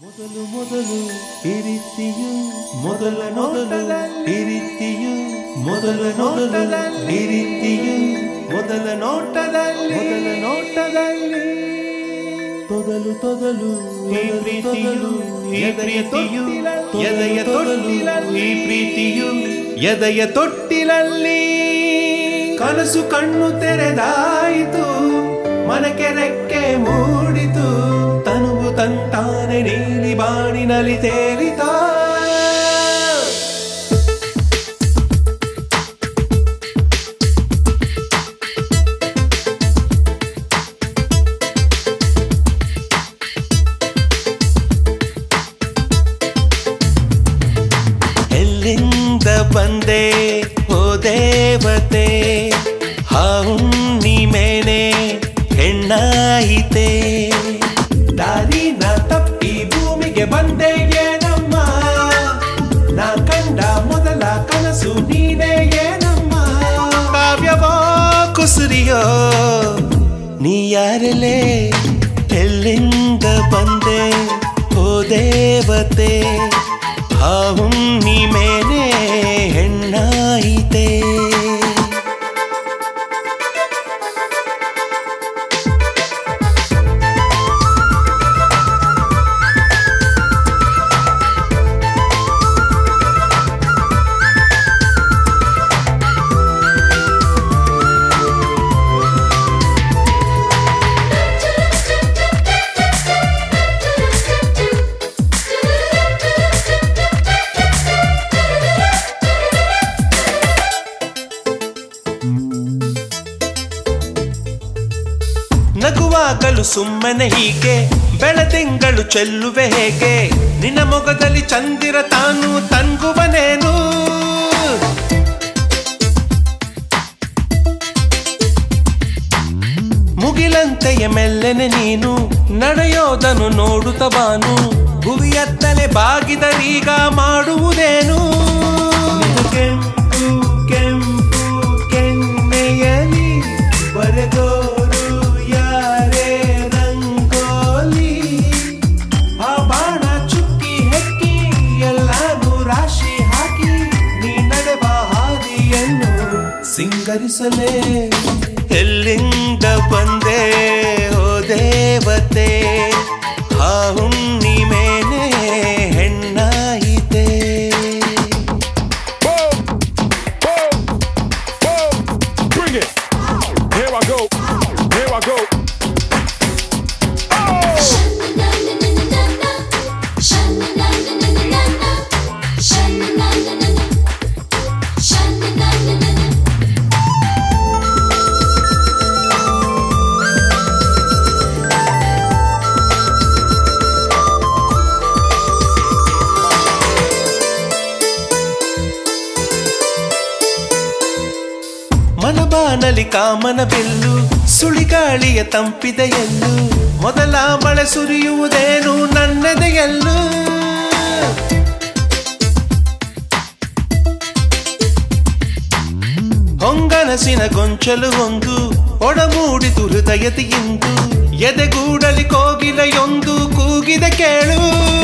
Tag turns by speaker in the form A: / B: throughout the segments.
A: ಮೊದಲು ಮೊದಲು ಈ ರೀತಿಯು ಮೊದಲ ಮೊದಲು ಈ ರೀತಿಯು ಮೊದಲ ಮೊದಲು ಈ ರೀತಿಯು ಮೊದಲ ನೋಟದಲ್ಲಿ ಮೊದಲ ನೋಟದಲ್ಲಿ ತೊದಲು ತೊದಲು ಈ ಪ್ರೀತಿಯು ಈ ಪ್ರೀತಿಯು ಎದೆಯ ತೊಟ್ಟಿಲಲ್ಲಿ ಈ ಪ್ರೀತಿಯು ಎದೆಯ ತೊಟ್ಟಿಲಲ್ಲಿ ಕನಸು ಕಣ್ಣು ತೆರೆದಾಯಿತು ಮನಕ್ಕೆ ರೆಕ್ಕೆ ಮೂಡಿತು ತನುವು ತಂತಾನೆ ನೀಲಿ ಬಾಣಿನಲ್ಲಿ ತೇಲಿತಾ ಎಲ್ಲಿಂದ ಬಂದೆ ಓ ದೇವತೆ ಹುಣ್ಣಿಮೆನೆ ಹೆಣ್ಣಾಯಿತೆ ದಾರಿನ ತಪ್ಪಿ ಭೂಮಿಗೆ ಬಂದೆ ಏನಮ್ಮ ನಾ ಕಂಡ ಮೊದಲ ಕನಸು ನೀನೇ ಏನಮ್ಮ ಕಾವ್ಯವೋ ಕುಸುರಿಯೋ ನೀ ಯಾರಲೇ ಎಲ್ಲಿಂದ ಬಂದೆ ಓ ದೇವತೆ ಆ ಹುಣ್ಣಿಮೆನೆ ಹೆಣ್ಣಾಯಿತೆ ನಗುವಾಗಲು ಸುಮ್ಮನೆ ಹೀಗೆ ಬೆಳದಿಂಗಳು ಚೆಲ್ಲುವೆ ಹೇಗೆ ನಿನ್ನ ಮೊಗದಲ್ಲಿ ಚಂದಿರ ತಾನು ತಂಗುವನೇನು ಮುಗಿಲಂತೆಯ ಮೆಲ್ಲನೆ ನೀನು ನಡೆಯೋದನ್ನು ನೋಡುತ್ತ ಬಾನು ಭುವಿಯತ್ತಲೆ ಬಾಗಿದರೀಗ ಮಾಡುವುದೇನು ಕೆಂಪು ಕೆಂಪು ಕೆನ್ನೆಯಲಿ ಬರೆದೋರು ಯಾರೇ ರಂಗೋಲಿ ಆ ಬಾಣ ಚುಕ್ಕಿ ಹೆಕ್ಕಿ ಎಲ್ಲಾನು ರಾಶಿ ಹಾಕಿ ನೀ ನಡೆವ ಹಾದಿಯನ್ನು ಸಿಂಗರಿಸಲೇ ಎಲ್ಲಿಂದ ಬಂದೆ ಓ ದೇವತೆ ಆ ಹುಣ್ಣಿಮೆನೆ ಹೆಣ್ಣಾಯಿತೆ
B: Bring it. Here I go. Here I go.
A: ಮನಬಾನಲಿ ಕಾಮನ ಬಿಲ್ಲು ಸುಳಿಗಾಳಿಯ ತಂಪಿದೆಯಲ್ಲು ಮೊದಲ ಮಳೆ ಸುರಿಯುವುದೇನು ನನ್ನದೆಯಲ್ಲು ಹೊಂಗನಸಿನ ಗೊಂಚಲು ಒಂದು ಒಡಮೂಡಿತು ಹೃದಯತೆಯಿಂದು ಎದೆಗೂಡಲಿ ಕೋಗಿಲೆಯೊಂದು ಕೂಗಿದೆ ಕೇಳು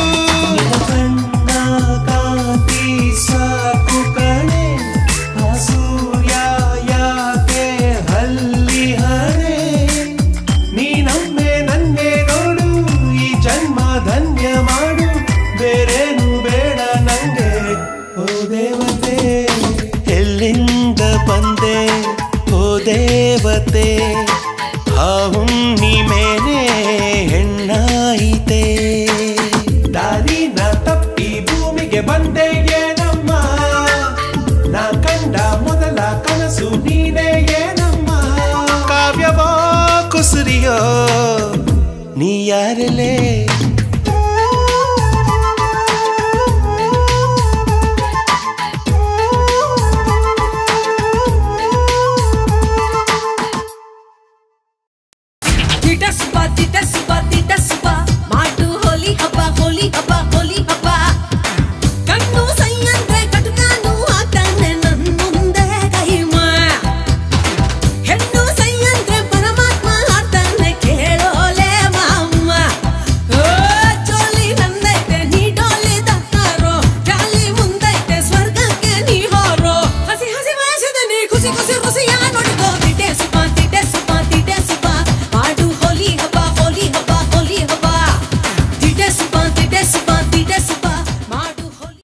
A: ಕಾಂತಿ ಸಾಕು ಕಣೆ ಆ ಸೂರ್ಯ ಯಾಕೆ ಹಲ್ಲಿ ಹಣೆ ನೀನೊಮ್ಮೆ ನನ್ನೇ ನೋಡು ಈ ಜನ್ಮ ಧನ್ಯ ಮಾಡು ಬೇರೇನು ಬೇಡ ನಂಗೆ ಓ ದೇವತೆ ಎಲ್ಲಿಂದ ಬಂದೆ ಓ ದೇವತೆ ಆ ಹುಣ್ಣಿಮೆನೆ ಹೆಣ್ಣಾಯಿತೆ ದಾರಿನ ತಪ್ಪಿ ಭೂಮಿಗೆ ಬಂದೆ ಏನಮ್ಮ ನಾ ಕಂಡ ಮೊದಲ ಕನಸು ನೀನೇ ಏನಮ್ಮ ಕಾವ್ಯವೋ ಕುಸುರಿಯೋ ನೀ ಯಾರಲೇ